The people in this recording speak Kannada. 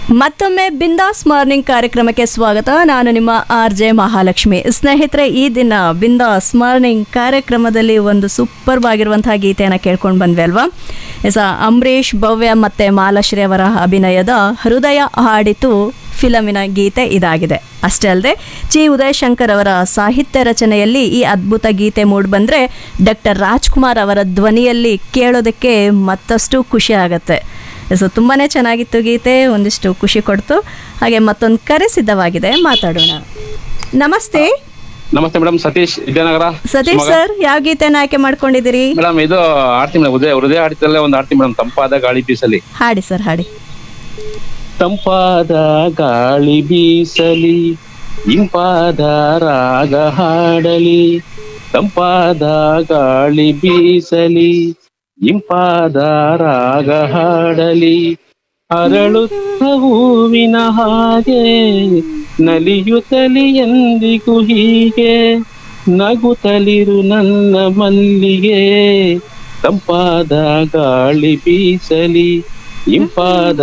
ಮತ್ತೊಮ್ಮೆ ಬಿಂದಾಸ್ ಮಾರ್ನಿಂಗ್ ಕಾರ್ಯಕ್ರಮಕ್ಕೆ ಸ್ವಾಗತ ನಾನು ನಿಮ್ಮ ಆರ್ ಜೆ ಮಹಾಲಕ್ಷ್ಮಿ ಸ್ನೇಹಿತರೆ ಈ ದಿನ ಬಿಂದಾಸ್ ಮಾರ್ನಿಂಗ್ ಕಾರ್ಯಕ್ರಮದಲ್ಲಿ ಒಂದು ಸೂಪರ್ ಆಗಿರುವಂತಹ ಗೀತೆಯನ್ನು ಕೇಳ್ಕೊಂಡು ಬಂದ್ವಿ ಅಲ್ವಾ ಎಸ ಅಂಬರೀಷ್ ಭವ್ಯ ಮತ್ತು ಮಾಲಾಶ್ರೀ ಅವರ ಅಭಿನಯದ ಹೃದಯ ಹಾಡಿತು ಫಿಲಮಿನ ಗೀತೆ ಇದಾಗಿದೆ ಅಷ್ಟೇ ಅಲ್ಲದೆ ಚಿ ಉದಯಶಂಕರ್ ಅವರ ಸಾಹಿತ್ಯ ರಚನೆಯಲ್ಲಿ ಈ ಅದ್ಭುತ ಗೀತೆ ಮೂಡಿಬಂದರೆ ಡಾಕ್ಟರ್ ರಾಜ್ಕುಮಾರ್ ಅವರ ಧ್ವನಿಯಲ್ಲಿ ಕೇಳೋದಕ್ಕೆ ಮತ್ತಷ್ಟು ಖುಷಿ ಆಗುತ್ತೆ ಸೊ ತುಂಬಾ ಚೆನ್ನಾಗಿತ್ತು ಗೀತೆ ಒಂದಿಷ್ಟು ಖುಷಿ ಕೊಡ್ತು ಹಾಗೆ ಮತ್ತೊಂದು ಕರೆ ಸಿದ್ಧವಾಗಿದೆ ಮಾತಾಡೋಣ ನಮಸ್ತೆ ನಮಸ್ತೆ ಮೇಡಮ್ ಸತೀಶ್ ವಿದ್ಯಾನಗರ ಸತೀಶ್ ಸರ್ ಯಾವ ಗೀತೆನ ಆಯ್ಕೆ ಮಾಡ್ಕೊಂಡಿದ್ದೀರಿ ಮೇಡಮ್ ಇದು ಆಡ್ತೀನಿ ಮೇಡಮ್ ಹೃದಯ ಹೃದಯ ಆಡಿತಲ್ಲೇ ಒಂದು ಆಡ್ತೀನಿ ಮೇಡಮ್ ತಂಪಾದ ಗಾಳಿ ಬೀಸಲಿ ಹಾಡಿ ಸರ್ ಹಾಡಿ ತಂಪಾದ ಗಾಳಿ ಬೀಸಲಿ ಇಂಪಾದ ರಾಗ ಹಾಡಲಿ ತಂಪಾದ ಗಾಳಿ ಬೀಸಲಿ ಇಂಪಾದ ರಾಗ ಹಾಡಲಿ ಅರಳುತ್ತ ಹೂವಿನ ಹಾಗೆ ನಲಿಯುತ್ತಲಿ ಎಂದಿಗೂ ಹೀಗೆ ನಗುತ್ತಲಿರು ನನ್ನ ಮಲ್ಲಿಗೆ ತಂಪಾದ ಗಾಳಿ ಬೀಸಲಿ ಇಂಪಾದ